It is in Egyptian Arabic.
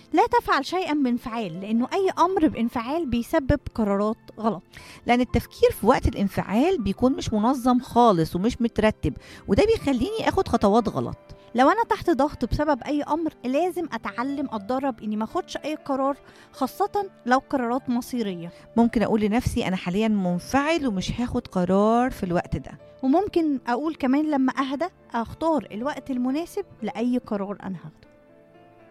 لا تفعل شيئا بانفعال لانه اي امر بانفعال بيسبب قرارات غلط لان التفكير في وقت الانفعال بيكون مش منظم خالص ومش مترتب وده بيخليني اخد خطوات غلط لو انا تحت ضغط بسبب اي امر لازم اتعلم اتدرب اني ما اخدش اي قرار خاصه لو قرارات مصيريه ممكن اقول لنفسي انا حاليا منفعل ومش هاخد قرار في الوقت ده وممكن اقول كمان لما اهدى اختار الوقت المناسب لاي قرار انا هاخده